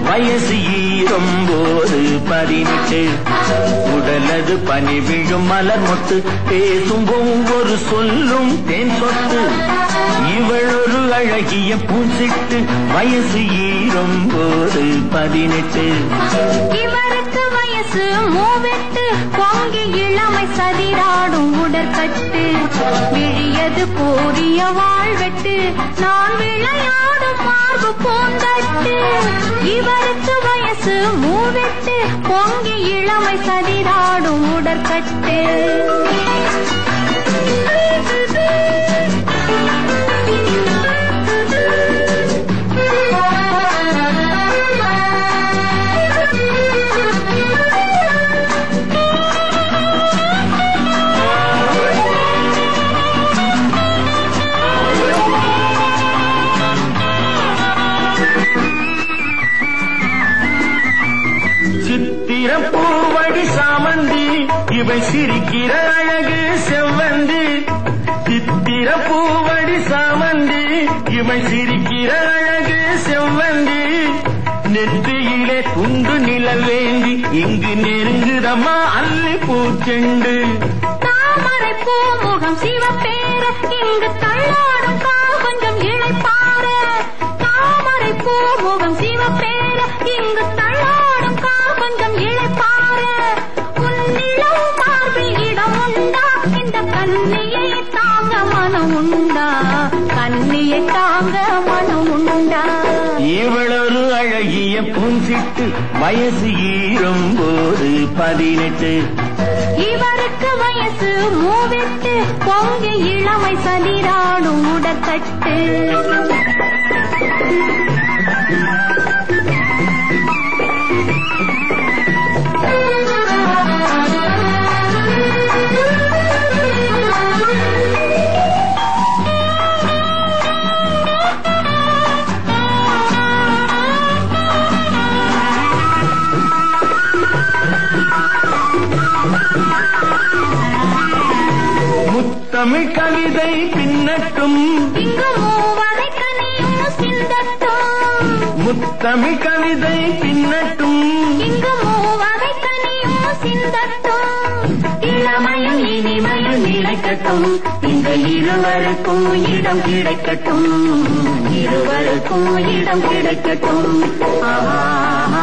வயசு ஈரம்போது பதினெட்டு உடலது பனி விழும் மலர் மொட்டு பேசும் ஒவ்வொரு சொல்லும் தேன் சொட்டு இவள் ஒரு அழகிய பூசிட்டு வயசு ஈரம்போது பதினெட்டு இவருக்கு வயசு மூவெட்டு பொங்கி இளமை சதிராடும் உடற்கட்டு விழியது கூறிய வாழ்வெட்டு நான் விளையாடும் மார்பு பூந்தட்டு இவருக்கு வயசு மூவெட்டு பொங்கி இளமை சதிராடும் உடற்கட்டு சித்திர பூவடி சாமந்தி இவை சிரிக்கிற அழகு செவ்வந்தி சித்திர பூவடி சாமந்தி இவை சிரிக்கிற அழகு செவ்வந்தி நெற்றியிலே துண்டு நிலவேந்தி இங்கு நெருங்குதம்மா அல்லி பூச்செண்டு தாமரை பூமுகம் சிவப்பேர இங்கு தள்ளாடும் கால் கொஞ்சம் இழைப்பார தாமரை பூமுகம் சிவப்பேர இங்கு தள்ளாடும் கால் கொஞ்சம் இழைப்பார உன்னிளம் மார்பில் இடம் உண்டா இந்த கண்ணியை தாங்க மனம் உண்டா கண்ணியை தாங்க மனம் உண்டா இவளொரு அழகிய பூஞ்சிட்டு வயசு ஈரும்போது பதினெட்டு இவருக்கு வயசு மூவெட்டு பொங்கி இளமை சதிராடும் உடற்கட்டு முத்தமிழ் கவிதை பின்னட்டும் இங்கு மூவரை கனியும் சிந்தட்டும் முத்தமிழ் கவிதை பின்னட்டும் இங்கு மூவரை கனியும் சிந்தட்டும் இளமையும் இனிமையும் நிலைக்கட்டும் இந்த இருவருக்கும் இடம் கிடைக்கட்டும் இருவருக்கும் இடம் கிடைக்கட்டும் ஆஹா